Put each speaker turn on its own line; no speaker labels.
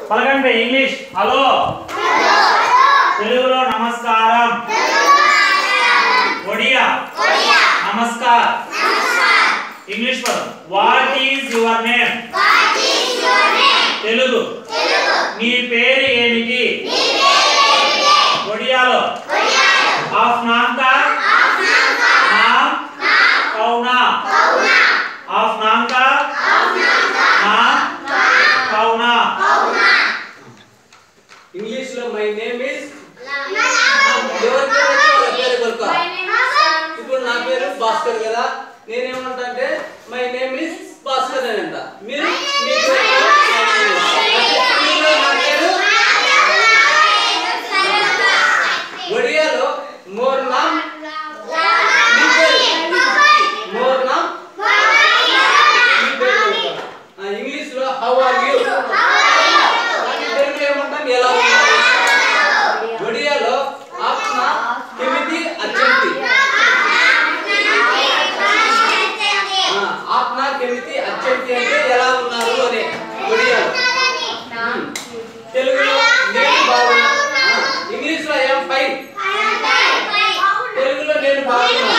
పలకండి English hello తెలుగులో నమస్కారం ఒడియా నమస్కార్ ఇంగ్లీష్ పదం what is your name Telugu నీ పేరు ఏమిటి ఒడియాలో ఆఫ్ నాంకా నామ్ కౌనా ఆఫ్ నాంకా నామ్ కౌనా
ఇంగ్లీష్ లో మై నేమ్ ఇస్ ఎవరి పేరు వచ్చి వాళ్ళ పేరు కొనుక్కో ఇప్పుడు నా పేరు భాస్కర్ కదా నేనేమంటా అంటే మై నేమ్ ఇస్ భాస్కర్ అని అంట మీరు మీ పేరు తెలుగులో నా పేరు ఒడియాలో మోర్ నామ్ మీ పేరు మోర్ నామ్ మీ పేరు కొనుక్కో. ఆ, ఇంగ్లీష్ లో హౌ ఆర్ యు దాన్ని తెలుగులో ఏమంటాం ఎలా ఉన్నారు ఒడియాలో ఆప్నా కెమితి అచ్చంతి ఆ, ఆప్నా కెమితి అచ్చంతి అంటే ఎలా ఉన్నారు అని ఒడియాలో ఉమ్. తెలుగులో నేను బాగున్నా ఆ, ఇంగ్లీష్ లో ఐఎమ్ ఫైన్ తెలుగులో నేను బాగున్నా